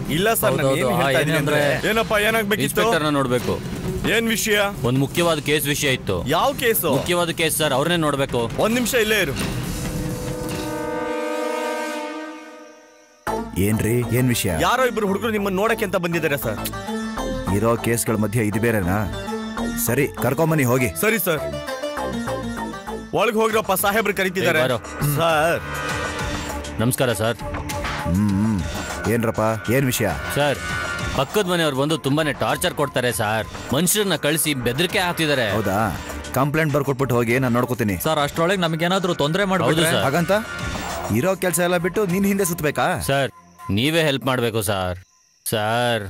ಇಲ್ಲ ಸರ್ ನಾನು ಹೌದೌದು, ಏನ್ ಆ, ಹೇಳ್ತಾ ಇದೀನಿ ಅಂದ್ರೆ ಏನಂದ್ರೆ- ಏನಪ್ಪ ಏನಾಗ್ಬೇಕಿತ್ತು ಇನ್ಸ್ಪೆಕ್ಟರ್ನ ನೋಡ್ಬೇಕು ಏನ್ ವಿಷಯ ಒಂದ್ ಮುಖ್ಯವಾದ ಕೇಸ್ ವಿಷಯ ಇತ್ತು ಯಾವ ಕೇಸು ಮುಖ್ಯವಾದ ಕೇಸ್ ಸರ್ ಅವ್ರನ್ನೇ ನೋಡ್ಬೇಕು ಒಂದ್ ನಿಮಿಷ ಇಲ್ಲೇ ಇರು ಏನ್ರಿ ಏನ್ ವಿಷಯ ಯಾರೋ ಇಬ್ರು ಹುಡುಗರು ನಿಮ್ಮನ್ನ ನೋಡಕ್ಕೆ ಅಂತ ಬಂದಿದ್ದಾರೆ ಸರ್ ಇರೋ ಕೇಸ್ಗಳ ಮಧ್ಯೆ ಇದು ಬೇರೆನಾ ಸರಿ ಕರ್ಕೊಂಬನ್ನಿ ಹೋಗಿ ಸರಿ ಸರ್ ಒಳಗ್ ಹೋಗ್ರಪ್ಪ ಸಾಹೇಬ್ರು ಕರಿತಿದ್ದಾರೆ ಏ, ಬಾರೋ. ಸರ್ ನಮಸ್ಕಾರ ಸರ್ ಹ್ಮ್ ಏನ್ರಪ್ಪ ಏನ್ ವಿಷಯ ಸರ್ ಪಕ್ಕದ ಮನೆಯವ್ರು ಬಂದು ತುಂಬಾನೇ ಟಾರ್ಚರ್ ಕೊಡ್ತಾರೆ ಸರ್ ಮನುಷ್ಯರನ್ನ ಕಳಿಸಿ ಬೆದರಿಕೆ ಹಾಕ್ತಿದ್ದಾರೆ ಹೌದಾ ಕಂಪ್ಲೇಂಟ್ ಬರ್ಕೊಟ್ಬಿಟ್ಟು ಹೋಗಿ ನಾನು ನೋಡ್ಕೋತೀನಿ ಸರ್ ಅಷ್ಟರೊಳಗೆ ನಮಗೇನಾದ್ರೂ ತೊಂದರೆ ಹೌದು ಮಾಡ್ಬಿಟ್ರೆ ಸರ್ ಹಾಗಂತ ಇರೋ ಕೆಲಸ ಎಲ್ಲ ಬಿಟ್ಟು ನೀನ್ ಹಿಂದೆ ಸುತ್ತಬೇಕಾ ಸರ್ ನೀವೇ ಹೆಲ್ಪ್ ಮಾಡ್ಬೇಕು ಸರ್ ಸರ್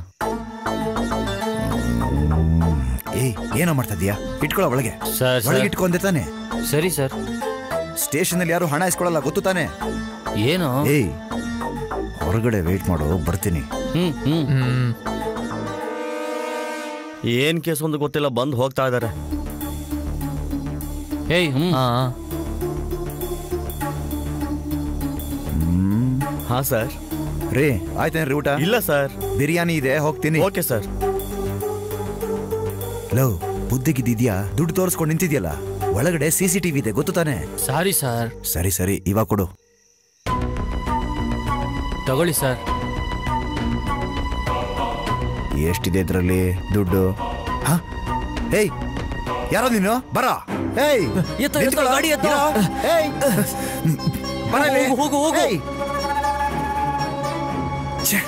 ಏಯ್ ಏನೋ ಮಾಡ್ತಾ ಇದೀಯಾ ಇಟ್ಕೊಳ್ಳೋ ಒಳಗೆ ಸರ್ ಒಳಗೆ ಸರ್ ಇಟ್ಕೊಂಡೆ ತಾನೆ ಸರಿ ಸರ್ ಸ್ಟೇಷನ್ ಅಲ್ಲಿ ಯಾರು ಹಣ ಇಸ್ಕೊಳ್ಳಲ್ಲ ಗೊತ್ತು ತಾನೆ ಏನು ಏಯ್ ಹೊರಗಡೆ ವೇಟ್ ಮಾಡು ಬರ್ತೀನಿ ಹ್ಮ್ ಹ್ಮ್ ಹ್ಮ್ ಏನ್ ಕೇಸ್ ಒಂದು ಗೊತ್ತಿಲ್ಲ ಬಂದ್ ಹೋಗ್ತಾ ಇದಾರೆ ಏಯ್ ಹ್ಮ್ ಹಾ ಹಾ ಸರ್ ರೇ ಆಯ್ತೇನ್ರಿ ಊಟ ಇಲ್ಲ ಸರ್ ಬಿರಿಯಾನಿ ಇದೆ ಹೋಗ್ತೀನಿ ಓಕೆ ಸರ್ ಲವ್ ಬುದ್ಧಿಗಿದ್ಯಾ ದುಡ್ಡು ತೋರಿಸ್ಕೊಂಡು ನಿಂತಿದ್ಯಲ್ಲ ಒಳಗಡೆ ಸಿ ಸಿ ಟಿವಿ ಇದೆ ಗೊತ್ತು ತಾನೆ ಸಾರಿ ಸರ್ ಸರಿ ಸರಿ ಇವಾಗ ಕೊಡು ತಗೊಳ್ಳಿ ಸರ್ ಎಷ್ಟಿದೆ ಇದ್ರಲ್ಲಿ ದುಡ್ಡು ಹ? ಏಯ್ ಯಾರೋ ನೀನು ಬರ ಏಯ್ ಎತ್ತು, ಎತ್ತು, ನಿಂತ್ಕೊಳ್ಳೋ. ಗಾಡಿ ಎತ್ತು. ಇರೋ. ಏಯ್ ಬರ ಇಲ್ಲಿ. ಹೋಗು, ಹೋಗು, ಹೋಗು. ಏಯ್. ಛೆ.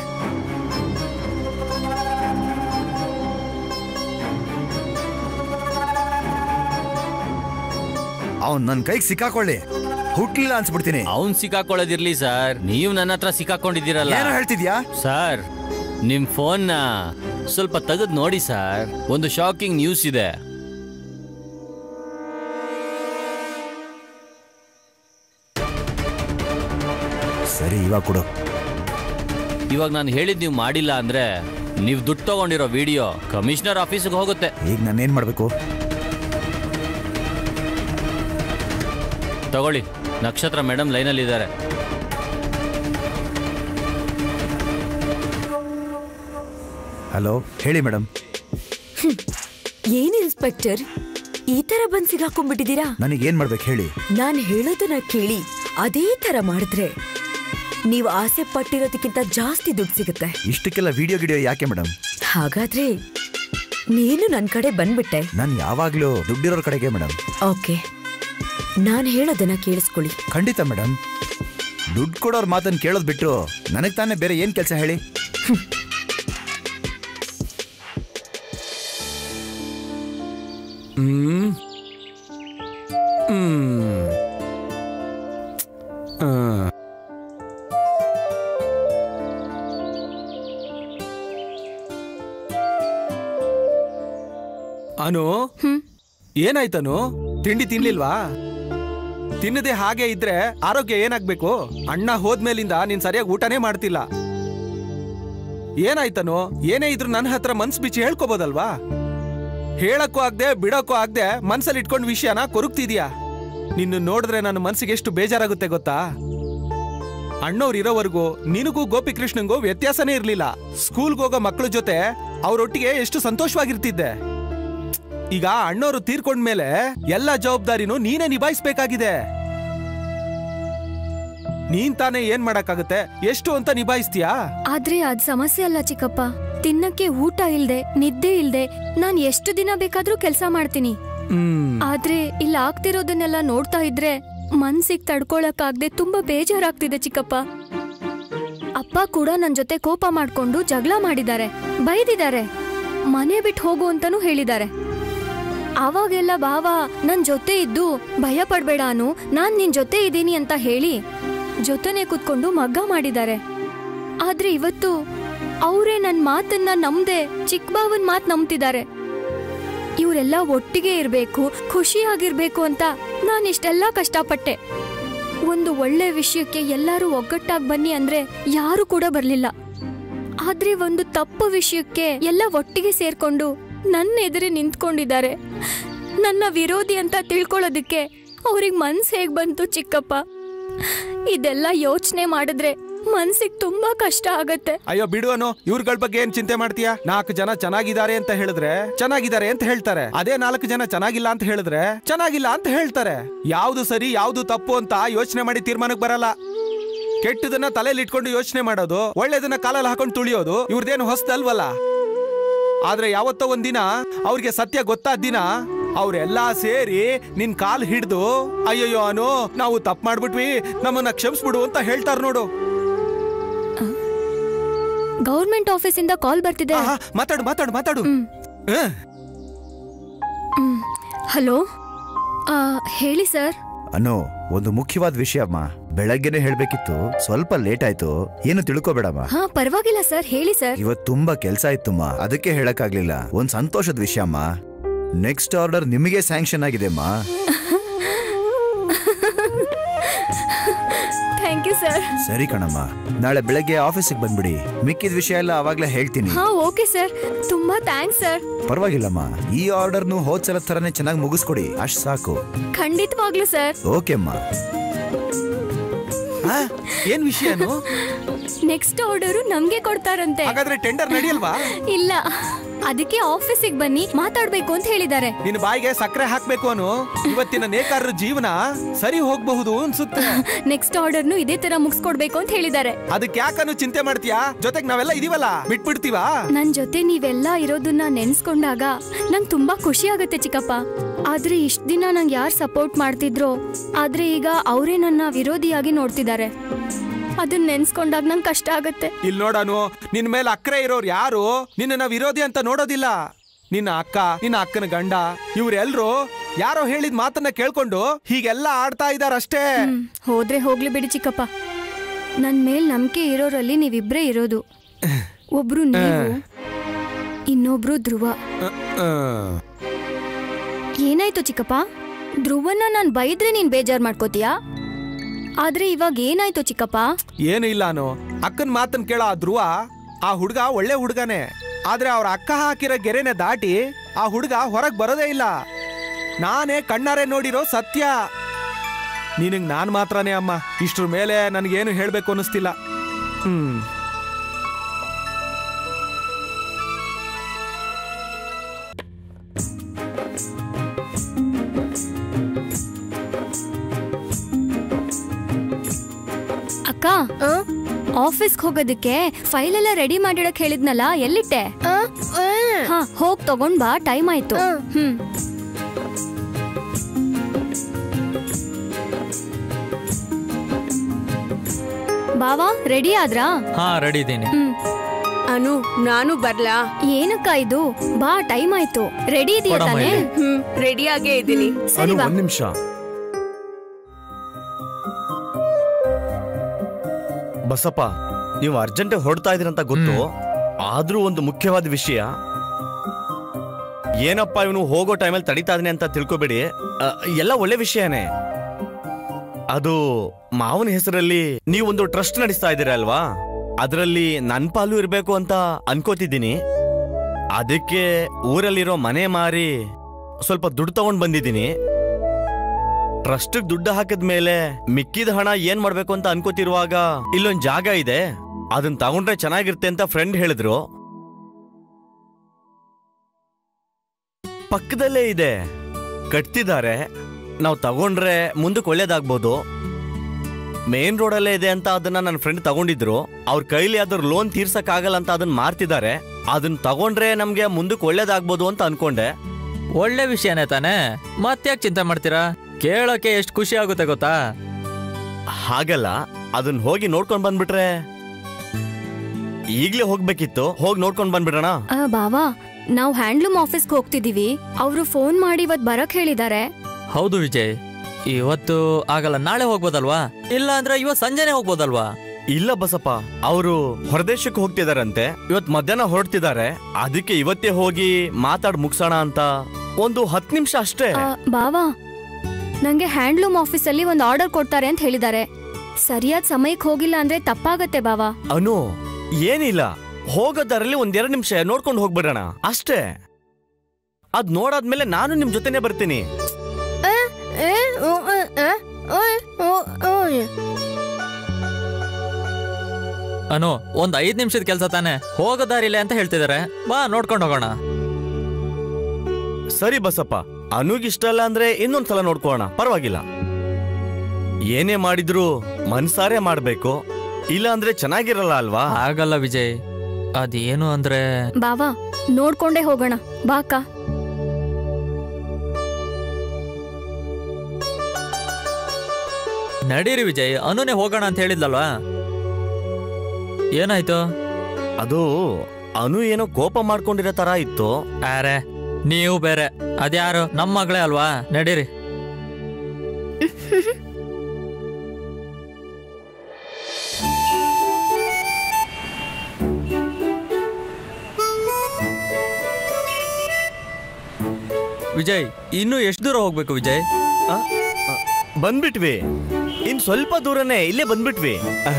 ಅವ್ನ್ ನನ್ ಕೈಗೆ ಸಿಕ್ಕಾಕೊಳ್ಳಿ ಹುಟ್ಲಿಲ್ಲ ಅನ್ಸ್ಬಿಡ್ತೀನಿ ಅವನ್ ಸಿಕ್ಕಾಕೊಳ್ಳೋದಿರ್ಲಿ ಸರ್ ನೀವು ನನ್ನ ಹತ್ರ ಸಿಕ್ಕಾಕೊಂಡಿದ್ದೀರಲ್ಲ ಏನೋ ಹೇಳ್ತಿದ್ಯಾ ಸರ್ ನಿಮ್ ಫೋನ್ನ ಸ್ವಲ್ಪ ತೆಗೆದು ನೋಡಿ ಸರ್ ಒಂದು ಶಾಕಿಂಗ್ ನ್ಯೂಸ್ ಇದೆ ಸರಿ ಇವಾಗ ಕೊಡು ಇವಾಗ ನಾನು ಹೇಳಿದ್ ನೀವು ಮಾಡಿಲ್ಲ ಅಂದ್ರೆ ನೀವು ದುಡ್ಡು ತಗೊಂಡಿರೋ ವಿಡಿಯೋ ಕಮಿಷನರ್ ಆಫೀಸ್ಗೆ ಹೋಗುತ್ತೆ ಈಗ ನಾನೇನ್ ಮಾಡ್ಬೇಕು ತಗೊಳ್ಳಿ ನಕ್ಷತ್ರ ಮೇಡಮ್ ಲೈನಲ್ಲಿ ಇದ್ದಾರೆ ಹಲೋ ಹೇಳಿ ಮೇಡಮ್ ಏನ್ ಇನ್ಸ್ಪೆಕ್ಟರ್ ಈ ತರ ಬಂದ್ ಸಿಗಾಕೊಂಡ್ಬಿಟ್ಟಿದೀರಾ ನನಗೆ ಏನ್ ಮಾಡ್ಬೇಕು ಹೇಳಿ ನಾನ್ ಹೇಳೋದನ್ನ ಕೇಳಿ ಅದೇ ತರ ಮಾಡಿದ್ರೆ ನೀವು ಆಸೆ ಪಟ್ಟಿರೋದಕ್ಕಿಂತ ಜಾಸ್ತಿ ದುಡ್ಡು ಸಿಗುತ್ತೆ ಇಷ್ಟಕ್ಕೆಲ್ಲ ವಿಡಿಯೋ ಗಿಡಿಯೋ ಯಾಕೆ ಮೇಡಮ್ ಹಾಗಾದ್ರೆ ನೀನು ನನ್ ಕಡೆ ಬಂದ್ಬಿಟ್ಟೆ ನಾನು ಯಾವಾಗ್ಲೂ ದುಡ್ಡಿರೋರ್ ಕಡೆಗೆ ಮೇಡಮ್ ಓಕೆ ನಾನ್ ಹೇಳೋದನ್ನ ಕೇಳಿಸ್ಕೊಳ್ಳಿ ಖಂಡಿತ ಮೇಡಮ್ ದುಡ್ಡು ಕೊಡೋರ್ ಮಾತನ್ನ ಕೇಳೋದ್ ಬಿಟ್ಟು ನನಗ್ ತಾನೇ ಬೇರೆ ಏನ್ ಕೆಲಸ ಹೇಳಿ ಹ್ಮ್ ಹ್ಮ್ ಆ. ಅನು ಏನಾಯ್ತನು ತಿಂಡಿ ತಿನ್ಲಿಲ್ವಾ ತಿನ್ನದೆ ಹಾಗೆ ಇದ್ರೆ ಆರೋಗ್ಯ ಏನಾಗ್ಬೇಕು ಅಣ್ಣ ಹೋದ್ಮೇಲಿಂದ ನೀನ್ ಸರಿಯಾಗಿ ಊಟನೇ ಮಾಡ್ತಿಲ್ಲ ಏನಾಯ್ತನು ಏನೇ ಇದ್ರು ನನ್ನ ಹತ್ರ ಮನ್ಸ್ ಬಿಚ್ಚಿ ಹೇಳ್ಕೋಬೋದಲ್ವಾ ಹೇಳಕ್ಕೂ ಆಗ್ದೆ ಬಿಡಕ್ಕೂ ಆಗ್ದೆ ಮನ್ಸಲ್ಲಿ ಇಟ್ಕೊಂಡ್ ವಿಷಯನ ಕೊರುಗ್ತಿದ್ಯಾ ನಿನ್ನ ನೋಡಿದ್ರೆ ನನ್ನ ಮನ್ಸಿಗೆ ಎಷ್ಟು ಬೇಜಾರಾಗುತ್ತೆ ಗೊತ್ತಾ ಅಣ್ಣವ್ರು ಇರೋವರೆಗೂ ನಿನಗೂ ಗೋಪಿಕೃಷ್ಣಂಗೂ ವ್ಯತ್ಯಾಸನೇ ಇರ್ಲಿಲ್ಲ ಸ್ಕೂಲ್ಗೆ ಹೋಗೋ ಮಕ್ಕಳ ಜೊತೆ ಅವರೊಟ್ಟಿಗೆ ಎಷ್ಟು ಸಂತೋಷವಾಗಿರ್ತಿದ್ದೆ ಈಗ ಅಣ್ಣವ್ರು ತೀರ್ಕೊಂಡ್ಮೇಲೆ ಎಲ್ಲ ಜವಾಬ್ದಾರಿನೂ ನೀನೇ ನಿಭಾಯಿಸ್ಬೇಕಾಗಿದೆ ನೀನ್ ತಾನೇ ಏನ್ ಮಾಡಕ್ಕಾಗತ್ತೆ ಎಷ್ಟು ಅಂತ ನಿಭಾಯಿಸ್ತೀಯಾ ಆದ್ರೆ ಅದ್ ಸಮಸ್ಯೆ ಅಲ್ಲ ಚಿಕ್ಕಪ್ಪ ತಿನ್ನಕ್ಕೆ ಊಟ ಇಲ್ದೆ ನಿದ್ದೆ ಇಲ್ದೆ ನಾನ್ ಎಷ್ಟು ದಿನ ಬೇಕಾದ್ರೂ ಕೆಲ್ಸ ಮಾಡ್ತೀನಿ ಹ್ಮ್ ಆದ್ರೆ ಇಲ್ಲಿ ಆಗ್ತಿರೋದನ್ನೆಲ್ಲ ನೋಡ್ತಾ ಇದ್ರೆ ಮನ್ಸಿಗ್ ತಡ್ಕೊಳಕ್ಕಾಗ್ದೆ ತುಂಬಾ ಬೇಜಾರಾಗ್ತಿದೆ ಚಿಕ್ಕಪ್ಪ ಅಪ್ಪ ಕೂಡ ನನ್ ಜೊತೆ ಕೋಪ ಮಾಡ್ಕೊಂಡು ಜಗಳ ಮಾಡಿದ್ದಾರೆ ಬೈದಿದ್ದಾರೆ ಮನೆ ಬಿಟ್ಟು ಹೋಗು ಅಂತಾನೂ ಹೇಳಿದ್ದಾರೆ ಅವಾಗೆಲ್ಲ ಬಾವ ನನ್ ಜೊತೆ ಇದ್ದು ಭಯ ಪಡ್ಬೇಡ ಅನು ನಾನ್ ನಿನ್ ಜೊತೆ ಇದ್ದೀನಿ ಅಂತ ಹೇಳಿ ಜೊತೆನೆ ಕುತ್ಕೊಂಡು ಮಗ್ಗ ಮಾಡಿದ್ದಾರೆ ಆದ್ರೆ ಇವತ್ತು ಅವರೇ ನನ್ ಮಾತನ್ನ ನಂಬ್ದೆ ಚಿಕ್ಕ ಬಾವನ್ ಮಾತ್ ನಂಬ್ತಿದ್ದಾರೆ ಇವರೆಲ್ಲ ಒಟ್ಟಿಗೆ ಇರ್ಬೇಕು ಖುಷಿಯಾಗಿರ್ಬೇಕು ಅಂತ ನಾನು ಇಷ್ಟೆಲ್ಲ ಕಷ್ಟಪಟ್ಟೆ ಒಂದು ಒಳ್ಳೆ ವಿಷಯಕ್ಕೆ ಎಲ್ಲರೂ ಒಗ್ಗಟ್ಟಾಗಿ ಬನ್ನಿ ಅಂದ್ರೆ ಯಾರು ಕೂಡ ಬರ್ಲಿಲ್ಲ ಆದ್ರೆ ಒಂದು ತಪ್ಪು ವಿಷಯಕ್ಕೆ ಎಲ್ಲ ಒಟ್ಟಿಗೆ ಸೇರ್ಕೊಂಡು ನನ್ನ ಎದುರೇ ನಿಂತ್ಕೊಂಡಿದ್ದಾರೆ ನನ್ನ ವಿರೋಧಿ ಅಂತ ತಿಳ್ಕೊಳ್ಳೋದಕ್ಕೆ ಅವ್ರಿಗೆ ಮನ್ಸ್ ಹೇಗ್ ಬಂತು ಚಿಕ್ಕಪ್ಪ ಇದೆಲ್ಲ ಯೋಚನೆ ಮಾಡಿದ್ರೆ ಮನ್ಸಿಗೆ ತುಂಬಾ ಕಷ್ಟ ಆಗತ್ತೆ ಅಯ್ಯೋ ಬಿಡುವನು ಇವ್ರಗಳ ಬಗ್ಗೆ ಏನ್ ಚಿಂತೆ ಮಾಡ್ತೀಯಾ ನಾಲ್ಕು ಜನ ಚೆನ್ನಾಗಿದ್ದಾರೆ ಅಂತ ಹೇಳಿದ್ರೆ ಚೆನ್ನಾಗಿದ್ದಾರೆ ಅಂತ ಹೇಳ್ತಾರೆ ಅದೇ ನಾಲ್ಕು ಜನ ಚೆನ್ನಾಗಿಲ್ಲ ಅಂತ ಹೇಳಿದ್ರೆ ಚೆನ್ನಾಗಿಲ್ಲ ಅಂತ ಹೇಳ್ತಾರೆ ಯಾವ್ದು ಸರಿ ಯಾವ್ದು ತಪ್ಪು ಅಂತ ಯೋಚನೆ ಮಾಡಿ ತೀರ್ಮಾನಕ್ಕೆ ಬರಲ್ಲ ಕೆಟ್ಟದನ್ನ ತಲೆಯಲ್ಲಿ ಇಟ್ಕೊಂಡು ಯೋಚನೆ ಮಾಡೋದು ಒಳ್ಳೇದನ್ನ ಕಾಲಲ್ಲಿ ಹಾಕೊಂಡು ತುಳಿಯೋದು ಇವ್ರದೇನು ಹೊಸ್ತಲ್ವಲ್ಲ ಆದ್ರೆ ಯಾವತ್ತೋ ಒಂದಿನ ಅವ್ರಿಗೆ ಸತ್ಯ ಗೊತ್ತಾದ ದಿನ ಅವ್ರೆಲ್ಲಾ ಸೇರಿ ನಿನ್ ಕಾಲ್ ಹಿಡ್ದು ಅಯ್ಯಯ್ಯೋ ಅನು ನಾವು ತಪ್ಪು ಮಾಡ್ಬಿಟ್ವಿ ನಮ್ಮನ್ನ ಕ್ಷಮಿಸ್ಬಿಡು ಅಂತ ಹೇಳ್ತಾರ ನೋಡು ಗೌರ್ಮೆಂಟ್ ಆಫೀಸಿಂದ ಕಾಲ್ ಬರ್ತಿದೆ ಆಹಾ, ಮಾತಾಡು ಮಾತಾಡು ಮಾತಾಡು ಹ. ಹಲೋ ಆ, ಹೇಳಿ ಸರ್ ಅನ್ನು ಒಂದು ಮುಖ್ಯವಾದ ವಿಷಯಮ್ಮ ಬೆಳಗ್ಗೆನೆ ಹೇಳ್ಬೇಕಿತ್ತು ಸ್ವಲ್ಪ ಲೇಟ್ ಆಯ್ತು ಏನು ತಿಳ್ಕೊಬೇಡಮ್ಮ ಹಾ ಪರವಾಗಿಲ್ಲ ಸರ್ ಹೇಳಿ ಸರ್ ಇವತ್ ತುಂಬಾ ಕೆಲ್ಸ ಇತ್ತಮ್ಮ ಅದಕ್ಕೆ ಹೇಳಕ್ಕಾಗ್ಲಿಲ್ಲ ಒಂದ್ ಸಂತೋಷದ ವಿಷಯಮ್ಮ ನೆಕ್ಸ್ಟ್ ಆರ್ಡರ್ ನಿಮಗೆ ಸ್ಯಾಂಕ್ಷನ್ ಆಗಿದೆಮ್ಮ ಥ್ಯಾಂಕ್ ಯು ಸರ್ ಸರಿ ಕಣಮ್ಮ ನಾಳೆ ಬೆಳಗ್ಗೆ ಆಫೀಸಿಗೆ ಬಂದ್ಬಿಡಿ ಮಿಕ್ಕಿದ ವಿಷಯ ಎಲ್ಲ ಅವಾಗ್ಲೇ ಹೇಳ್ತೀನಿ ಹಾ ಓಕೆ ಸರ್ ತುಂಬಾ ಥ್ಯಾಂಕ್ಸ್ ಸರ್ ಪರವಾಗಿಲ್ಲಮ್ಮ ಈ ಆರ್ಡರ್ನು ಹೋದ್ಸಲ ಥರನೇ ಚೆನ್ನಾಗಿ ಮುಗಿಸ್ಕೊಡಿ ಅಷ್ಟ್ ಸಾಕು ಖಂಡಿತವಾಗ್ಲೂ ಸರ್ ಓಕೆಮ್ಮ ಆ, ಏನ್ ವಿಷಯನು ನೆಕ್ಸ್ಟ್ ಆರ್ಡರು ನಮ್ಗೆ ಕೊಡ್ತಾರಂತೆ ಹಾಗಾದ್ರೆ ಟೆಂಡರ್ ನಡೆಯಲ್ವಾ ಇಲ್ಲ ಅದಕ್ಕೆ ಆಫೀಸಿಗೆ ಬನ್ನಿ ಮಾತಾಡ್ಬೇಕು ಅಂತ ಹೇಳಿದ್ದಾರೆ ನಿನ್ ಬಾಯಿಗೆ ಸಕ್ಕರೆ ಹಾಕ್ಬೇಕು ಅನು ಇವತ್ತಿನ ನೇಕಾರರ ಜೀವನ ಸರಿ ಹೋಗ್ಬಹುದು ಅನ್ಸುತ್ತೆ ನೆಕ್ಸ್ಟ್ ಆರ್ಡರ್ನು ಇದೇ ತರ ಮುಗಿಸ್ಕೊಡ್ಬೇಕು ಅಂತ ಹೇಳಿದ್ದಾರೆ ಅದಕ್ಕೆ ಯಾಕನು ಚಿಂತೆ ಮಾಡ್ತೀಯಾ ಜೊತೆಗ್ ನಾವೆಲ್ಲ ಇದೀವಲ್ಲ ಬಿಟ್ಬಿಡ್ತೀವಾ ನನ್ ಜೊತೆ ನೀವೆಲ್ಲ ಇರೋದನ್ನ ನೆನ್ಸ್ಕೊಂಡಾಗ ನಂಗ್ ತುಂಬಾ ಖುಷಿ ಆಗತ್ತೆ ಚಿಕ್ಕಪ್ಪ ಆದ್ರೆ ಇಷ್ಟ ದಿನ ನಂಗೆ ಯಾರು ಸಪೋರ್ಟ್ ಮಾಡ್ತಿದ್ರೋ ಆದ್ರೆ ಈಗ ಅವರೇ ನನ್ನ ವಿರೋಧಿಯಾಗಿ ನೋಡ್ತಿದ್ದಾರೆ ಅದನ್ನ ನೆನ್ಸ್ಕೊಂಡಾಗ ನಂಗೆ ಕಷ್ಟ ಆಗತ್ತೆ ಇಲ್ಲಿ ನೋಡನು ನಿನ್ ಮೇಲೆ ಅಕ್ರೆ ಇರೋರು ಯಾರು ನಿನ್ನ ವಿರೋಧಿ ಅಂತ ನೋಡೋದಿಲ್ಲ ನಿನ್ನ ಅಕ್ಕ ನಿನ್ನ ಅಕ್ಕನ ಗಂಡ ಇವ್ರೆಲ್ರು ಯಾರೋ ಹೇಳಿದ ಮಾತನ್ನ ಕೇಳ್ಕೊಂಡು ಹೀಗೆಲ್ಲ ಆಡ್ತಾ ಇದಾರಷ್ಟೇ ಹ್ಮ್, ಹೋದ್ರೆ ಹೋಗ್ಲಿ ಬಿಡಿ ಚಿಕ್ಕಪ್ಪ ನನ್ ಮೇಲ್ ನಂಬಿಕೆ ಇರೋರಲ್ಲಿ ನೀವಿಬ್ರೇ ಇರೋದು ಒಬ್ರು ನೀವು ಇನ್ನೊಬ್ರು ಧ್ರುವ ಏನಾಯ್ತು ಚಿಕ್ಕಪ್ಪ ಧ್ರುವನ್ನ ನಾನ್ ಬೈದ್ರೆ ನೀನ್ ಬೇಜಾರ್ ಮಾಡ್ಕೋತೀಯಾ ಆದ್ರೆ ಇವಾಗ ಏನಾಯ್ತು ಚಿಕ್ಕಪ್ಪ ಏನು ಇಲ್ಲ ಅನು ಅಕ್ಕನ ಮಾತನ್ನ ಕೇಳೋ ಆ ಧ್ರುವ ಆ ಹುಡುಗ ಒಳ್ಳೆ ಹುಡುಗನೇ ಆದ್ರೆ ಅವ್ರ ಅಕ್ಕ ಹಾಕಿರೋ ಗೆರೆನೆ ದಾಟಿ ಆ ಹುಡುಗ ಹೊರಗ್ ಬರೋದೇ ಇಲ್ಲ ನಾನೇ ಕಣ್ಣಾರೆ ನೋಡಿರೋ ಸತ್ಯ ನಿನಗ್ ನಾನ್ ಮಾತ್ರನೇ ಅಮ್ಮ ಇಷ್ಟ್ರ ಮೇಲೆ ನನಗೇನು ಹೇಳ್ಬೇಕು ಅನ್ನಿಸ್ತಿಲ್ಲ ಹ್ಮ್ ಅಕ್ಕ ಆಫೀಸ್ಗೆ ಹೋಗೋದಕ್ಕೆ ಫೈಲ್ ಎಲ್ಲ ರೆಡಿ ಮಾಡಿಡಕ್ ಹೇಳಿದ್ನಲ್ಲ ಎಲ್ಲಿಟ್ಟೆ ಹಾ ಹೋಗ್ ತಗೊಂಡ್ ಬಾ ಟೈಮ್ ಆಯ್ತು ಹ್ಮ್ ಬಾವಾ ರೆಡಿ ಆದ್ರಾ ಹಾ ರೆಡಿ ಇದ್ದೀನಿ ಹ್ಮ್ ಅನು ನಾನು ಬರ್ಲಾ ಏನಕ್ಕ ಇದು ಬಾ ಟೈಮ್ ಆಯ್ತು ರೆಡಿ ಇದೆಯಾ ಕೊಡಮ್ಮ ತಾನೇ ಇಲ್ಲಿ. ಹ್ಮ್ ರೆಡಿಯಾಗೇ ಇದ್ದೀನಿ ಸರಿ ಅನು ಬಾ ಒಂದ್ ನಿಮಿಷ ಬಸಪ್ಪ ನೀವು ಅರ್ಜೆಂಟ್ ಹೊರಡ್ತಾ ಇದೀರಂತ ಗೊತ್ತು ಆದ್ರೂ ಒಂದು ಮುಖ್ಯವಾದ ವಿಷಯ ಏನಪ್ಪ ಇವನು ಹೋಗೋ ಟೈಮಲ್ಲಿ ತಡಿತಾ ಇದೀನಿ ಅಂತ ತಿಳ್ಕೊಬೇಡಿ ಅ, ಎಲ್ಲ ಒಳ್ಳೆ ವಿಷಯನೇ ಅದು ಮಾವನ ಹೆಸರಲ್ಲಿ ನೀವೊಂದು ಟ್ರಸ್ಟ್ ನಡೆಸ್ತಾ ಇದ್ದೀರಾ ಅಲ್ವಾ ಅದರಲ್ಲಿ ನನ್ ಪಾಲು ಇರಬೇಕು ಅಂತ ಅನ್ಕೋತಿದ್ದೀನಿ ಅದಕ್ಕೆ ಊರಲ್ಲಿರೋ ಮನೆ ಮಾರಿ ಸ್ವಲ್ಪ ದುಡ್ಡು ತಗೊಂಡ್ ಬಂದಿದ್ದೀನಿ ಟ್ರಸ್ಟ್ ದುಡ್ಡು ಹಾಕಿದ ಮೇಲೆ ಮಿಕ್ಕಿದ ಹಣ ಏನ್ ಮಾಡ್ಬೇಕು ಅಂತ ಅನ್ಕೋತಿರುವಾಗ ಇಲ್ಲೊಂದ್ ಜಾಗ ಇದೆ ಅದನ್ನ ತಗೊಂಡ್ರೆ ಚೆನ್ನಾಗಿರುತ್ತೆ ಅಂತ ಫ್ರೆಂಡ್ ಹೇಳಿದ್ರು ಪಕ್ಕದಲ್ಲೇ ಇದೆ ಕಟ್ತಿದ್ದಾರೆ ನಾವು ತಗೊಂಡ್ರೆ ಮುಂದಕ್ಕೆ ಒಳ್ಳೇದಾಗ್ಬೋದು ಮೇನ್ ರೋಡಲ್ಲೇ ಇದೆ ಅಂತ ಅದನ್ನ ನನ್ನ ಫ್ರೆಂಡ್ ತಗೊಂಡಿದ್ರು ಅವ್ರ ಕೈಲಿ ಅದ್ರ ಲೋನ್ ತೀರ್ಸಕ್ ಆಗಲ್ಲ ಅಂತ ಅದನ್ನ ಮಾರ್ತಿದ್ದಾರೆ ಅದನ್ನ ತಗೊಂಡ್ರೆ ನಮ್ಗೆ ಮುಂದಕ್ಕೆ ಒಳ್ಳೇದಾಗ್ಬೋದು ಅಂತ ಅನ್ಕೊಂಡೆ ಒಳ್ಳೆ ವಿಷಯನೇ ತಾನೇ ಮತ್ತ್ಯಾಕ್ ಚಿಂತೆ ಮಾಡ್ತೀರಾ ಕೇಳೋಕೆ ಎಷ್ಟು ಖುಷಿ ಆಗುತ್ತೆ ಗೊತ್ತಾ ಹಾಗಲ್ಲ ಅದನ್ನ ಹೋಗಿ ನೋಡ್ಕೊಂಡ್ ಬಂದ್ಬಿಟ್ರೆ ಈಗ್ಲೇ ಹೋಗ್ಬೇಕಿತ್ತು ಹೋಗಿ ನೋಡ್ಕೊಂಡ್ ಬಂದ್ಬಿಡೋಣ ಆ, ಬಾವಾ ನಾವ್ ಹ್ಯಾಂಡ್ಲೂಮ್ ಆಫೀಸ್ಗೆ ಹೋಗ್ತಿದೀವಿ ಅವರು ಫೋನ್ ಮಾಡಿ ಇವತ್ ಬರಕ್ ಹೇಳಿದ್ದಾರೆ ಹೌದು ವಿಜಯ್ ಇವತ್ತು ಆಗಲ್ಲ ನಾಳೆ ಹೋಗ್ಬೋದಲ್ವಾ ಇಲ್ಲ ಅಂದ್ರೆ ಇವತ್ತು ಸಂಜೆನೆ ಹೋಗ್ಬೋದಲ್ವಾ ಇಲ್ಲ ಬಸಪ್ಪ ಅವರು ಹೊರದೇಶಕ್ಕೆ ಹೋಗ್ತಿದಾರಂತೆ ಇವತ್ ಮಧ್ಯಾಹ್ನ ಹೊರಡ್ತಿದ್ದಾರೆ ಅದಕ್ಕೆ ಇವತ್ತೇ ಹೋಗಿ ಮಾತಾಡ್ ಮುಗ್ಸೋಣ ಅಂತ ಒಂದು ಹತ್ತು ನಿಮಿಷ ಅಷ್ಟೇ ಆ, ಬಾವಾ ನಂಗೆ ಹ್ಯಾಂಡ್ಲೂಮ್ ಆಫೀಸಲ್ಲಿ ಒಂದು ಆರ್ಡರ್ ಕೊಡ್ತಾರೆ ಅಂತ ಹೇಳಿದ್ದಾರೆ ಸರಿಯಾದ ಸಮಯಕ್ಕೆ ಹೋಗಿಲ್ಲ ಅಂದ್ರೆ ತಪ್ಪಾಗತ್ತೆ ಬಾವಾ ಅನು ಏನಿಲ್ಲ ಹೋಗೋದರಲ್ಲಿ ಒಂದೆರಡು ನಿಮಿಷ ನೋಡ್ಕೊಂಡು ಹೋಗ್ಬಿಡೋಣ ಅಷ್ಟೇ ಅದ್ ನೋಡಾದ್ಮೇಲೆ ನಾನು ನಿಮ್ ಜೊತೆನೆ ಬರ್ತೀನಿ ಅನು ಒಂದ್ ಐದ್ ನಿಮಿಷದ ಕೆಲಸ ತಾನೆ ಹೋಗೋ ದಾರಿಲೆ ಅಂತ ಹೇಳ್ತಿದಾರೆ ಬಾ ನೋಡ್ಕೊಂಡು ಹೋಗೋಣ ಸರಿ ಬಸಪ್ಪ ಅನುಗ್ ಇಷ್ಟ ಅಲ್ಲ ಅಂದ್ರೆ ಇನ್ನೊಂದ್ಸಲ ನೋಡ್ಕೋಣ ಪರವಾಗಿಲ್ಲ ಏನೇ ಮಾಡಿದ್ರು ಮನ್ಸಾರೆ ಮಾಡ್ಬೇಕು ಇಲ್ಲ ಅಂದ್ರೆ ಚೆನ್ನಾಗಿರಲ್ಲ ಅಲ್ವಾ ಆಗಲ್ಲ ವಿಜಯ್ ಅದೇನು ಅಂದ್ರೆ ಬಾವಾ ನೋಡ್ಕೊಂಡೇ ಹೋಗೋಣ ಬಾಕ ನಡೀರಿ ವಿಜಯ್ ಅನುನೇ ಹೋಗೋಣ ಅಂತ ಹೇಳಿದ್ಲಲ್ವಾ ಏನಾಯ್ತು ಅದು ಅನು ಏನೋ ಕೋಪ ಮಾಡ್ಕೊಂಡಿರೋ ತರ ಇತ್ತು ಅರೆ ನೀವು ಬೇರೆ ಅದ್ಯಾರು ನಮ್ಮ ಮಗಳೇ ಅಲ್ವಾ ನಡೀರಿ ವಿಜಯ್ ಇನ್ನು ಎಷ್ಟು ದೂರ ಹೋಗ್ಬೇಕು ವಿಜಯ್ ಆ? ಆ, ಬಂದ್ಬಿಟ್ವಿ ಇನ್ ಸ್ವಲ್ಪ ದೂರನೇ ಇಲ್ಲೇ ಬಂದ್ಬಿಟ್ವಿ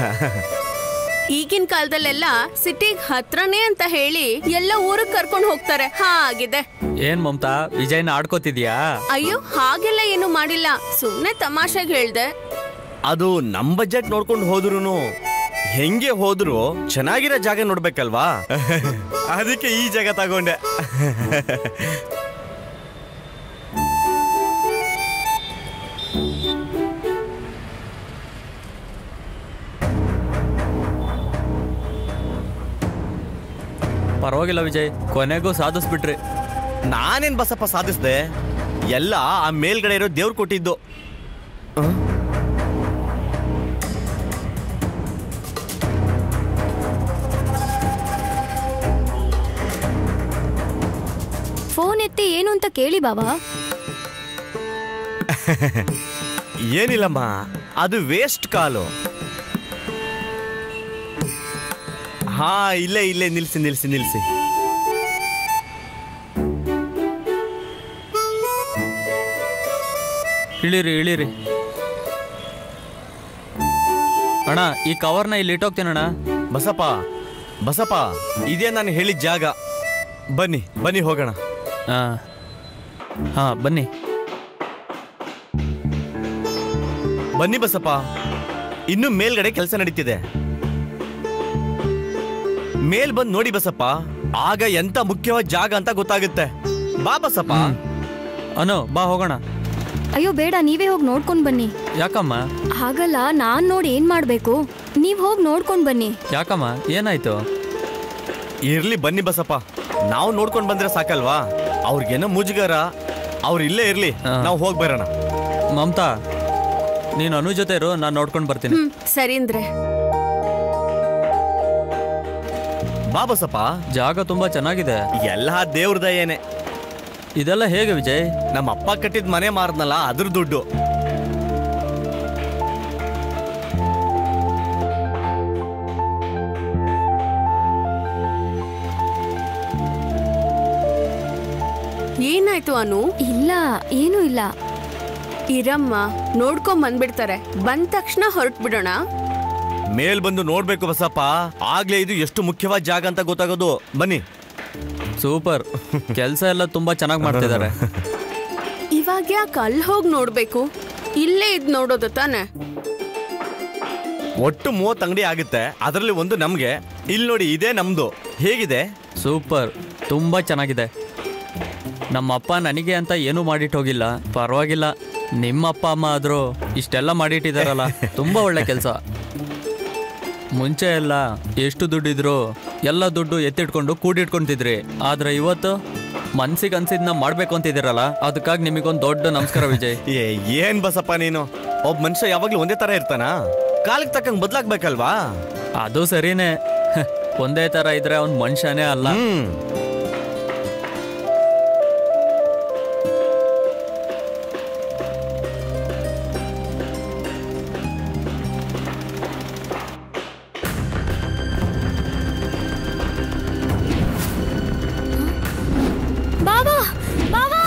ಈಗಿನ ಕಾಲದಲ್ಲೆಲ್ಲ ಸಿಟಿಗ್ ಹತ್ರನೇ ಅಂತ ಹೇಳಿ ಎಲ್ಲ ಊರಿಗೆ ಕರ್ಕೊಂಡು ಹೋಗ್ತಾರೆ ಹಾಗಿದೆ ಏನ್ ಮಮತಾ ವಿಜಯ್ನ ಆಡ್ಕೋತಿದ್ಯಾ ಅಯ್ಯೋ ಹಾಗೆಲ್ಲ ಏನು ಮಾಡಿಲ್ಲ ಸುಮ್ನೆ ತಮಾಷೆಗೆ ಹೇಳ್ದೆ ಅದು ನಮ್ ಬಜೆಟ್ ನೋಡ್ಕೊಂಡು ಹೋದ್ರು ಹೆಂಗೆ ಹೋದ್ರು ಚೆನ್ನಾಗಿರೋ ಜಾಗ ನೋಡ್ಬೇಕಲ್ವಾ ಅದಕ್ಕೆ ಈ ಜಾಗ ತಗೊಂಡೆ ಪರವಾಗಿಲ್ಲ ವಿಜಯ್ ಕೊನೆಗೂ ಸಾಧಿಸ್ಬಿಟ್ರಿ ನಾನೇನ್ ಬಸಪ್ಪ ಸಾಧಿಸ್ದೆ ಎಲ್ಲ ಆ ಮೇಲ್ಗಡೆ ಇರೋ ದೇವ್ರು ಕೊಟ್ಟಿದ್ದು ಆ? ಫೋನ್ ಎತ್ತಿ ಏನು ಅಂತ ಕೇಳಿ ಬಾವಾ ಏನಿಲ್ಲಮ್ಮ ಅದು ವೇಸ್ಟ್ ಕಾಲು ಹಾ ಇಲ್ಲೇ ಇಲ್ಲೇ ನಿಲ್ಸಿ ನಿಲ್ಸಿ ನಿಲ್ಸಿ ಇಳಿರಿ ಇಳಿರಿ ಅಣ್ಣ ಈ ಕವರ್ನ ಇಲ್ಲಿ ಇಟ್ಟೋಗ್ತೀನಣ್ಣ ಬಸಪ್ಪ ಬಸಪ್ಪ ಇದೇ ನಾನು ಹೇಳಿದ ಜಾಗ ಬನ್ನಿ ಬನ್ನಿ ಹೋಗೋಣ ಹಾ ಹಾ ಬನ್ನಿ ಬನ್ನಿ ಬಸಪ್ಪ ಇನ್ನು ಮೇಲ್ಗಡೆ ಕೆಲಸ ನಡೀತಿದೆ ಮೇಲ್ ಬಂದ್ ನೋಡಿ ಬಸಪ್ಪ ಆಗ ಎಂತ ಮುಖ್ಯವಾದ ಜಾಗ ಅಂತ ಗೊತ್ತಾಗುತ್ತೆ ಬಾ ಬಸಪ್ಪ ಅನು ಬಾ ಹೋಗೋಣ ಅಯ್ಯೋ ಬೇಡ ನೀವೇ ಹೋಗಿ ನೋಡ್ಕೊಂಡ್ ಬನ್ನಿ ಯಾಕಮ್ಮ ಹಾಗಲ್ಲ ನಾನ್ ನೋಡಿ ಏನ್ ಮಾಡ್ಬೇಕು ನೀವ್ ಹೋಗಿ ನೋಡ್ಕೊಂಡ್ ಬನ್ನಿ ಯಾಕಮ್ಮ ಏನಾಯ್ತು ಇರ್ಲಿ ಬನ್ನಿ ಬಸಪ್ಪ ನಾವು ನೋಡ್ಕೊಂಡ್ ಬಂದ್ರೆ ಸಾಕಲ್ವಾ ಅವ್ರಿಗೇನೋ ಮುಜುಗರ ಅವ್ರು ಇಲ್ಲೇ ಇರ್ಲಿ ಹಾ. ನಾವು ಹೋಗಿ ಬರೋಣ ಮಮತಾ ನೀನು ಅನು ಜೊತೆ ಇರು ನಾನು ನೋಡ್ಕೊಂಡು ಬರ್ತೀನಿ ಹ್ಮ್ ಸರಿ ಅಂದ್ರೆ ಬಾ ಬಸಪ್ಪ ಜಾಗ ತುಂಬಾ ಚೆನ್ನಾಗಿದೆ ಎಲ್ಲ ದೇವ್ರ ದಯೇನೆ ಇದೆಲ್ಲ ಹೇಗೆ ವಿಜಯ್ ನಮ್ಮ ಅಪ್ಪ ಕಟ್ಟಿದ ಮನೆ ಮಾರ್ದ್ನಲ್ಲ ಅದ್ರ ದುಡ್ಡು ಏನಾಯ್ತು ಅನು ಇಲ್ಲ ಏನೂ ಇಲ್ಲ ಇರಮ್ಮ ನೋಡ್ಕೊಂಡ್ ಬಂದ್ಬಿಡ್ತಾರೆ ಬಂದ ತಕ್ಷಣ ಹೊರಟ್ ಬಿಡೋಣ ಮೇಲ್ ಬಂದು ನೋಡ್ಬೇಕು ಬಸಪ್ಪ ಆಗ್ಲೇ ಇದು ಎಷ್ಟು ಮುಖ್ಯವಾದ ಜಾಗ ಅಂತ ಗೊತ್ತಾಗೋದು ಬನ್ನಿ ಸೂಪರ್ ಕೆಲಸ ಎಲ್ಲ ತುಂಬಾ ಚೆನ್ನಾಗಿ ಮಾಡ್ತಿದ್ದಾರೆ ಇವಾಗ ಯಾಕೆ ಅಲ್ಲಿ ಹೋಗಿ ನೋಡ್ಬೇಕು ಇಲ್ಲೇ ಇದ್ ನೋಡೋದು ತಾನೆ ಒಟ್ಟು ಮೂವತ್ತು ಅಂಗಡಿ ಆಗುತ್ತೆ ಅದರಲ್ಲಿ ಒಂದು ನಮ್ಗೆ ಇಲ್ಲಿ ನೋಡಿ ಇದೇ ನಮ್ದು ಹೇಗಿದೆ ಸೂಪರ್ ತುಂಬಾ ಚೆನ್ನಾಗಿದೆ ನಮ್ಮ ಅಪ್ಪ ನನಗೆ ಅಂತ ಏನೂ ಮಾಡಿಟ್ಟು ಹೋಗಿಲ್ಲ ಪರವಾಗಿಲ್ಲ ನಿಮ್ಮ ಅಪ್ಪ ಅಮ್ಮ ಆದರೂ ಇಷ್ಟೆಲ್ಲ ಮಾಡಿಟ್ಟಿದಾರಲ್ಲ ತುಂಬಾ ಒಳ್ಳೆ ಕೆಲಸ ಮುಂಚೆ ಎಲ್ಲ ಎಷ್ಟು ದುಡ್ಡಿದ್ರು ಎಲ್ಲ ದುಡ್ಡು ಎತ್ತಿಟ್ಕೊಂಡು ಕೂಡಿಟ್ಕೊಂತಿದ್ರಿ ಆದ್ರೆ ಇವತ್ತು ಮನ್ಸಿಗೆ ಅನ್ಸಿದ್ನ ಮಾಡ್ಬೇಕು ಅಂತಿದ್ದೀರಲ್ಲ ಅದಕ್ಕಾಗಿ ನಿಮಗೊಂದು ದೊಡ್ಡ ನಮಸ್ಕಾರ ವಿಜಯ್ ಏ ಏನ್ ಬಸಪ್ಪ ನೀನು ಒಬ್ಬ ಮನುಷ್ಯ ಯಾವಾಗ್ಲೂ ಒಂದೇ ತರ ಇರ್ತಾನ ಕಾಲಕ್ಕೆ ತಕ್ಕಂಗ್ ಬದ್ಲಾಗ್ಬೇಕಲ್ವಾ ಅದು ಸರಿನೇ ಒಂದೇ ತರ ಇದ್ರೆ ಅವ್ನ್ ಮನುಷ್ಯನೇ ಅಲ್ಲ ಹ್ಮ್ ಬಾವಾ ಬಾವಾ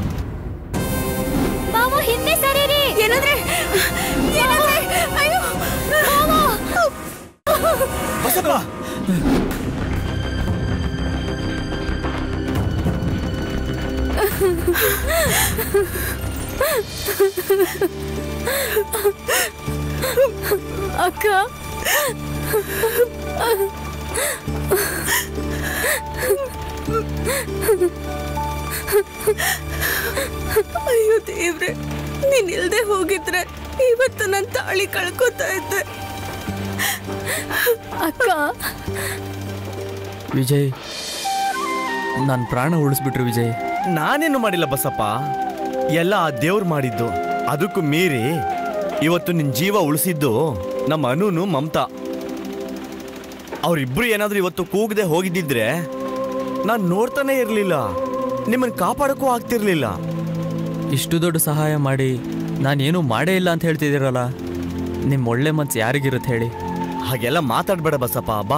ಬಾವಾ ಹಿಂದೆ ಸರಿರಿ ಏನಂದ್ರೆ ಏನಂದ್ರೆ ಅಯ್ಯೋ ಬಸಪ್ಪ ಅಕ್ಕ ಅಯ್ಯೋ ದೇವ್ರೆ ನೀನ್ ಇಲ್ದೆ ಹೋಗಿದ್ರೆ ಇವತ್ತು ನನ್ನ ತಾಳಿ ಕಳ್ಕೊತಾ ಇದ್ದೆ ಅಕ್ಕ ವಿಜಯ್ ನನ್ನ ಪ್ರಾಣ ಉಳಿಸ್ಬಿಟ್ರು ವಿಜಯ್ ನಾನೇನು ಮಾಡಿಲ್ಲ ಬಸಪ್ಪ ಎಲ್ಲ ಆ ದೇವ್ರು ಮಾಡಿದ್ದು ಅದಕ್ಕೂ ಮೀರಿ ಇವತ್ತು ನಿನ್ ಜೀವ ಉಳಿಸಿದ್ದು ನಮ್ಮ ಅನುನು ಮಮತಾ ಅವರಿಬ್ರು ಏನಾದ್ರೂ ಇವತ್ತು ಕೂಗದೆ ಹೋಗಿದ್ದಿದ್ರೆ ನಾನು ನೋಡ್ತಾನೆ ಇರಲಿಲ್ಲ ನಿಮ್ಮನ್ನ ಕಾಪಾಡಕ್ಕೂ ಆಗ್ತಿರ್ಲಿಲ್ಲ ಇಷ್ಟು ದೊಡ್ಡ ಸಹಾಯ ಮಾಡಿ ನಾನೇನು ಮಾಡೇ ಇಲ್ಲ ಅಂತ ಹೇಳ್ತಿದ್ದೀರಲ್ಲ ನಿಮ್ಮ ಒಳ್ಳೆ ಮನ್ಸು ಯಾರಿಗಿರುತ್ತೆ ಹೇಳಿ ಹಾಗೆಲ್ಲ ಮಾತಾಡ್ಬೇಡ ಬಸಪ್ಪ ಬಾ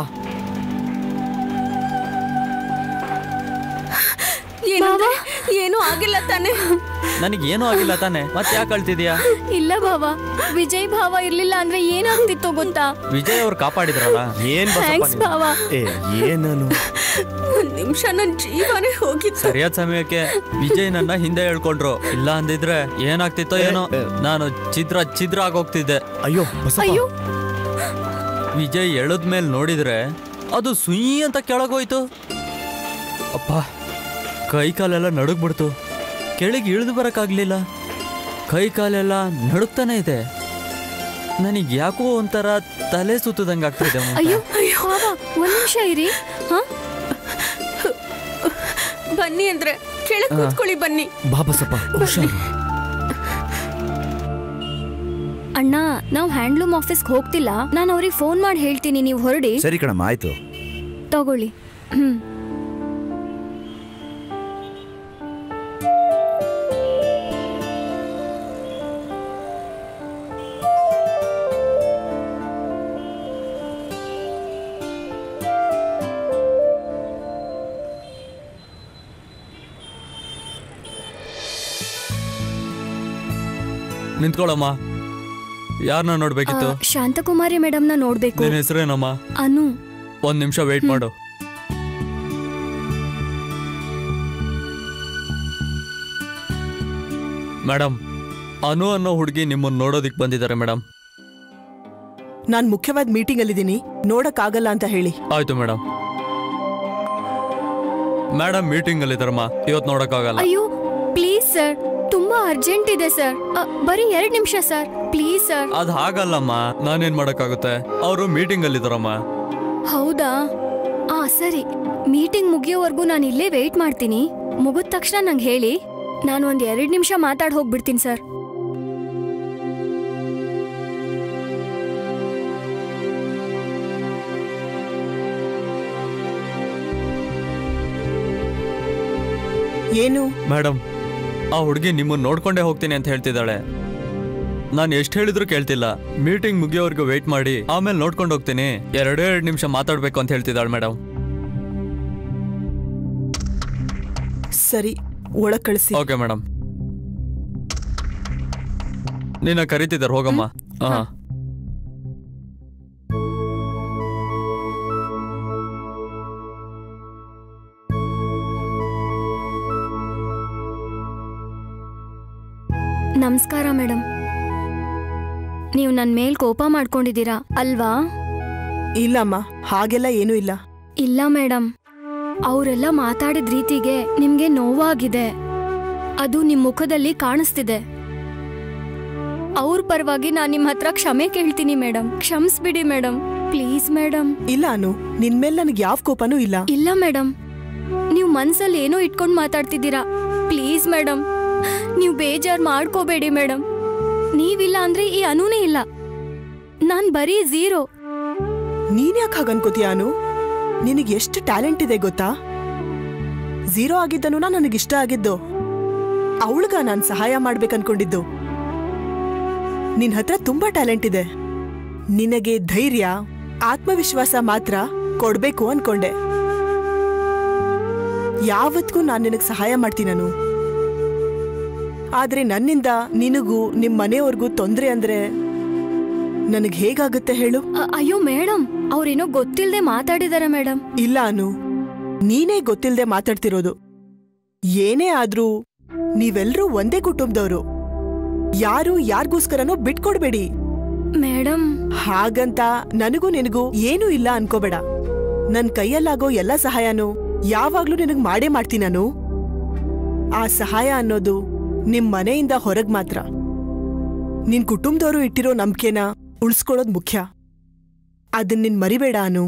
ಏನಂದ್ರೆ ಏನೂ ಆಗಿಲ್ಲ ತಾನೆ ನನಗೇನೂ ಆಗಿಲ್ಲ ತಾನೆ ಮತ್ತೆ ಯಾಕೆ ಅಳ್ತಿದ್ಯಾ ಇಲ್ಲ ಭಾವ ವಿಜಯ್ ಭಾವ ಇರ್ಲಿಲ್ಲ ಅಂದ್ರೆ ಏನಾಗ್ತಿತ್ತು ಗೊತ್ತಾ ವಿಜಯ್ ಅವ್ರು ಕಾಪಾಡಿದ್ರಲ್ಲ ಏನ್ ಥ್ಯಾಂಕ್ಸ್ ಬಸಪ್ಪ ಭಾವ ಏ ಏನನು ಒಂದ್ ನಿಮಿಷ ನನ್ ಜೀವನೇ ಹೋಗಿತ್ತು ಸರಿಯಾದ ಸಮಯಕ್ಕೆ ವಿಜಯ್ ನನ್ನ ಹಿಂದೆ ಹೇಳ್ಕೊಂಡ್ರು ಇಲ್ಲ ಅಂದಿದ್ರೆ ಏನಾಗ್ತಿತ್ತೋ ಏನೋ ನಾನು ಛಿದ್ರ ಛಿದ್ರ ಆಗೋಗ್ತಿದ್ದೆ ಅಯ್ಯೋ ಬಸಪ್ಪ ಅಯ್ಯೋ ವಿಜಯ್ ಎಳದ್ಮೇಲೆ ನೋಡಿದ್ರೆ ಅದು ಸುಯಿ ಅಂತ ಕೆಳಗೋಯ್ತು ಅಪ್ಪ ಕೈ ಕಾಲೆಲ್ಲ ನಡುಗ್ಬಿಡ್ತು ಕೆಳಗೆ ಇಳಿದು ಬರಕ್ಕಾಗ್ಲಿಲ್ಲ ಕೈ ಕಾಲೆಲ್ಲ ನಡುಗ್ತಾನೆ ಇದೆ ನನಗೆ ಯಾಕೋ ಒಂಥರ ತಲೆ ಸುತ್ತದಂಗೆ ಆಗ್ತಿದೆ ಮಮತಾ. ಅಯ್ಯೋ ಭಾವ ಒಂದ್ ನಿಮಿಷ ಇರಿ ಹಾ ಬನ್ನಿ ಅಂದ್ರೆ ಕೆಳಗ್ ಕೂತ್ಕೊಳ್ಳಿ ಬನ್ನಿ ಬಾ ಬಸಪ್ಪ ಹುಷಾರು ಅಣ್ಣ ನಾವು ಹ್ಯಾಂಡ್ಲೂಮ್ ಆಫೀಸ್ಗೆ ಹೋಗ್ತಿಲ್ಲ ನಾನು ಅವ್ರಿಗೆ ಫೋನ್ ಮಾಡಿ ಹೇಳ್ತೀನಿ ನೀವು ಹೊರಡಿ ಸರಿ ಕಣಮ್ಮ ಆಯ್ತು ತಗೊಳ್ಳಿ ಹ್ಮ್ ನಿಂತ್ಕೊಳ್ಳಮ್ಮ ಯಾರನ್ನ ನೋಡ್ಬೇಕಿತ್ತು ಆ, ಶಾಂತಕುಮಾರಿ ಮೇಡಮ್ನ ನೋಡ್ಬೇಕು ನಿನ್ನ ಹೆಸರೇನಮ್ಮ ಅನು ಒಂದ್ ನಿಮಿಷ ವೇಟ್ ಮಾಡು ಮೇಡಮ್ ಅನು ಅನ್ನೋ ಹುಡುಗಿ ನಿಮ್ಮನ್ನ ನೋಡೋದಿಕ್ ಬಂದಿದ್ದಾರೆ ಮೇಡಮ್ ನಾನ್ ಮುಖ್ಯವಾದ ಮೀಟಿಂಗ್ ಅಲ್ಲಿದ್ದೀನಿ ನೋಡಕ್ ಆಗಲ್ಲ ಅಂತ ಹೇಳಿ ಆಯ್ತು ಮೇಡಮ್ ಮೇಡಮ್ ಮೀಟಿಂಗ್ ಅಲ್ಲಿ ಇದಾರಮ್ಮ ಇವತ್ತು ನೋಡಕ್ಕಾಗಲ್ಲ ಅಯ್ಯೋ ಪ್ಲೀಸ್ ಸರ್ ತುಂಬಾ ಅರ್ಜೆಂಟ್ ಇದೆ ಸರ್ ಬರೀ ಎರಡ್ ನಿಮಿಷ ಸರ್ ಪ್ಲೀಸ್ ಸರ್ ಅದ್ ಹಾಗಲ್ಲಮ್ಮ ನಾನೇನ್ ಮಾಡಕ್ಕಾಗುತ್ತೆ ಅವರು ಮೀಟಿಂಗ್ ಅಲ್ಲಿ ಇದಾರಮ್ಮ ಹೌದಾ ಆ ಸರಿ ಮೀಟಿಂಗ್ ಮುಗಿಯೋವರೆಗೂ ನಾನು ಇಲ್ಲೇ ವೇಟ್ ಮಾಡ್ತೀನಿ ಮುಗಿದ ತಕ್ಷಣ ನಂಗೆ ಹೇಳಿ ನಾನು ಒಂದ್ ಎರಡ್ ನಿಮಿಷ ಮಾತಾಡ್ ಹೋಗ್ಬಿಡ್ತೀನಿ ಸರ್ ಏನು ಮೇಡಮ್ ಆ ಹುಡುಗಿ ನಿಮ್ಮನ್ನ ನೋಡ್ಕೊಂಡೇ ಹೋಗ್ತೀನಿ ಅಂತ ಹೇಳ್ತಿದ್ದಾಳೆ ನಾನು ಎಷ್ಟು ಹೇಳಿದ್ರು ಕೇಳ್ತಿಲ್ಲ ಮೀಟಿಂಗ್ ಮುಗಿಯೋವರೆಗೂ ವೇಟ್ ಮಾಡಿ ಆಮೇಲೆ ನೋಡ್ಕೊಂಡು ಹೋಗ್ತೀನಿ ಎರಡೇ ಎರಡು ನಿಮಿಷ ಮಾತಾಡ್ಬೇಕು ಅಂತ ಹೇಳ್ತಿದ್ದಾಳೆ ಮೇಡಮ್ ಸರಿ ಒಳಗ್ ಕಳಿಸಿ ಓಕೆ ಮೇಡಮ್ ನಿನ್ನ ಕರಿತಿದ್ದಾರೆ ಹೋಗಮ್ಮ ಹಾ ನಮಸ್ಕಾರ ಮೇಡಮ್ ನೀವು ನನ್ನ ಮೇಲ್ ಕೋಪ ಮಾಡ್ಕೊಂಡಿದ್ದೀರಾ ಅಲ್ವಾ ಇಲ್ಲಮ್ಮ ಹಾಗೆಲ್ಲ ಏನೂ ಇಲ್ಲ ಇಲ್ಲ ಮೇಡಮ್ ಅವರೆಲ್ಲ ಮಾತಾಡಿದ ರೀತಿಗೆ ನಿಮ್ಗೆ ನೋವಾಗಿದೆ ಅದು ನಿಮ್ ಮುಖದಲ್ಲಿ ಕಾಣಿಸ್ತಿದೆ ಅವ್ರ ಪರವಾಗಿ ನಾನು ನಿಮ್ಮ ಹತ್ರ ಕ್ಷಮೆ ಕೇಳ್ತೀನಿ ಮೇಡಮ್ ಕ್ಷಮಿಸ್ಬಿಡಿ ಮೇಡಮ್ ಪ್ಲೀಸ್ ಮೇಡಮ್ ಇಲ್ಲ ಅನು ನಿನ್ ಮೇಲೆ ನನಗೆ ಯಾವ ಕೋಪನೂ ಇಲ್ಲ ಇಲ್ಲ ಮೇಡಮ್ ನೀವು ಮನ್ಸಲ್ಲಿ ಏನೋ ಇಟ್ಕೊಂಡು ಮಾತಾಡ್ತಿದ್ದೀರಾ ಪ್ಲೀಸ್ ಮೇಡಮ್ ನೀವು ಬೇಜಾರ್ ಮಾಡ್ಕೋಬೇಡಿ ಮೇಡಮ್ ನೀವಿಲ್ಲ ಅಂದ್ರೆ ಈ ಅನುನೇ ಇಲ್ಲ ನಾನ್ ಬರೀ ಝೀರೋ ನೀನ್ ಯಾಕೆ ಹಾಗೆ ಅನ್ಕೋತೀಯ ಅನು ನಿನಗೆ ಎಷ್ಟು ಟ್ಯಾಲೆಂಟ್ ಇದೆ ಗೊತ್ತಾ ಝೀರೋ ಆಗಿದ್ದನು ನನಗಿಷ್ಟ ಆಗಿದ್ದು ಅವಳಿಗ ನಾನ್ ಸಹಾಯ ಮಾಡ್ಬೇಕನ್ಕೊಂಡಿದ್ದು ನಿನ್ ಹತ್ರ ತುಂಬಾ ಟ್ಯಾಲೆಂಟ್ ಇದೆ ನಿನಗೆ ಧೈರ್ಯ ಆತ್ಮವಿಶ್ವಾಸ ಮಾತ್ರ ಕೊಡ್ಬೇಕು ಅನ್ಕೊಂಡೆ ಯಾವತ್ಗೂ ನಾನ್ ನಿನಗ್ ಸಹಾಯ ಮಾಡ್ತೀನನು ಆದ್ರೆ ನನ್ನಿಂದ ನಿನಗೂ ನಿಮ್ ಮನೆಯವ್ರಿಗೂ ತೊಂದ್ರೆ ಅಂದ್ರೆ ನನಗ್ ಹೇಗಾಗುತ್ತೆ ಹೇಳು ಅ- ಅಯ್ಯೋ ಮೇಡಮ್ ಅವ್ರೇನೋ ಗೊತ್ತಿಲ್ದೆ ಮಾತಾಡಿದಾರೆ ಮೇಡಮ್ ಇಲ್ಲ ಅನು ನೀನೇ ಗೊತ್ತಿಲ್ದೆ ಮಾತಾಡ್ತಿರೋದು ಏನೇ ಆದ್ರೂ ನೀವೆಲ್ರೂ ಒಂದೇ ಕುಟುಂಬದವರು ಯಾರು ಯಾರಿಗೋಸ್ಕರನೂ ಬಿಟ್ಕೊಡ್ಬೇಡಿ ಮೇಡಮ್ ಹಾಗಂತ ನನಗೂ ನಿನಗೂ ಏನೂ ಇಲ್ಲ ಅನ್ಕೋಬೇಡ ನನ್ ಕೈಯಲ್ಲಾಗೋ ಎಲ್ಲ ಸಹಾಯನೂ ಯಾವಾಗ್ಲೂ ನಿನಗ್ ಮಾಡೇ ಮಾಡ್ತೀನಿ ನಾನು ಆ ಸಹಾಯ ಅನ್ನೋದು ನಿಮ್ ಮನೆಯಿಂದ ಹೊರಗ್ ಮಾತ್ರ ನಿನ್ ಕುಟುಂಬದವರು ಇಟ್ಟಿರೋ ನಂಬಿಕೆನ ಉಳಿಸ್ಕೊಳ್ಳೋದ್ ಮುಖ್ಯ ಅದನ್ ನಿನ್ ಮರಿಬೇಡ ಅನು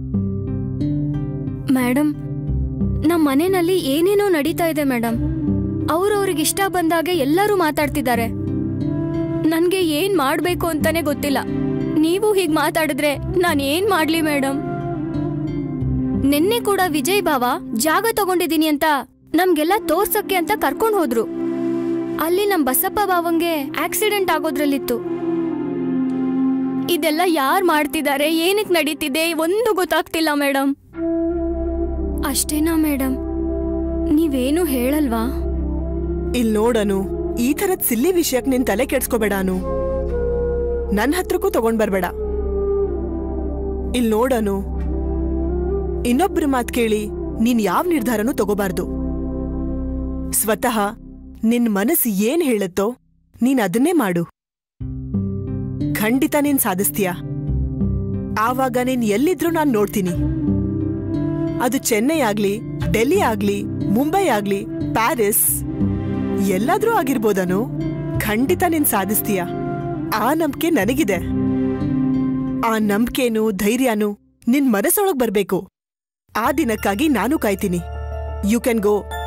ಮೇಡಮ್ ನಮ್ಮ ಮನೆಯಲ್ಲಿ ಏನೇನೋ ನಡೀತಾ ಇದೆ ಮೇಡಮ್ ಅವ್ರವ್ರಿಗೆ ಇಷ್ಟ ಬಂದಾಗೆ ಎಲ್ಲರೂ ಮಾತಾಡ್ತಿದ್ದಾರೆ ನನ್ಗೆ ಏನ್ ಮಾಡ್ಬೇಕು ಅಂತಾನೆ ಗೊತ್ತಿಲ್ಲ ನೀವು ಹೀಗ್ ಮಾತಾಡಿದ್ರೆ ನಾನು ಏನ್ ಮಾಡ್ಲಿ ಮೇಡಮ್ ನಿನ್ನೆ ಕೂಡ ವಿಜಯ್ ಬಾವ ಜಾಗ ತಗೊಂಡಿದೀನಿ ಅಂತ ನಮ್ಗೆಲ್ಲ ತೋರ್ಸಕ್ಕೆ ಅಂತ ಕರ್ಕೊಂಡ್ ಹೋದ್ರು ಅಲ್ಲಿ ನಮ್ ಬಸಪ್ಪ ಬಾವಂಗೆ ಆಕ್ಸಿಡೆಂಟ್ ಆಗೋದ್ರಲ್ಲಿತ್ತು ಇದೆಲ್ಲ ಯಾರ್ ಮಾಡ್ತಿದ್ದಾರೆ ಏನಕ್ ನಡೀತಿದೆ ಒಂದು ಗೊತ್ತಾಗ್ತಿಲ್ಲ ಮೇಡಮ್ ಅಷ್ಟೇನಾ ಮೇಡಮ್ ನೀವೇನು ಹೇಳಲ್ವಾ ಇಲ್ ನೋಡನು ಈ ಥರದ್ ಸಿಲ್ಲಿ ವಿಷಯಕ್ ನಿನ್ ತಲೆ ಕೆಡ್ಸ್ಕೋಬೇಡ ಅನು ನನ್ ಹತ್ರಕ್ಕೂ ತಗೊಂಡ್ ಬರ್ಬೇಡ ಇಲ್ ನೋಡನು ಇನ್ನೊಬ್ರ ಮಾತ್ ಕೇಳಿ ನೀನ್ ಯಾವ ನಿರ್ಧಾರನೂ ತಗೋಬಾರ್ದು ಸ್ವತಃ ನಿನ್ ಮನಸ್ಸು ಏನ್ ಹೇಳುತ್ತೋ ನೀನ್ ಅದನ್ನೇ ಮಾಡು ಖಂಡಿತ ನೀನ್ ಸಾಧಿಸ್ತೀಯ ಆವಾಗ ನೀನ್ ಎಲ್ಲಿದ್ರೂ ನಾನ್ ನೋಡ್ತೀನಿ ಅದು ಚೆನ್ನೈ ಆಗ್ಲಿ ಡೆಲ್ಲಿ ಆಗ್ಲಿ ಮುಂಬೈ ಆಗ್ಲಿ ಪ್ಯಾರಿಸ್ ಎಲ್ಲಾದ್ರೂ ಆಗಿರ್ಬೋದನು ಖಂಡಿತ ನೀನ್ ಸಾಧಿಸ್ತೀಯ ಆ ನಂಬಿಕೆ ನನಗಿದೆ ಆ ನಂಬಿಕೆನೂ ಧೈರ್ಯನೂ ನಿನ್ ಮನಸ್ಸೊಳಗ್ ಬರ್ಬೇಕು ಆ ದಿನಕ್ಕಾಗಿ ನಾನು ಕಾಯ್ತೀನಿ ಯು ಕ್ಯಾನ್ ಗೋ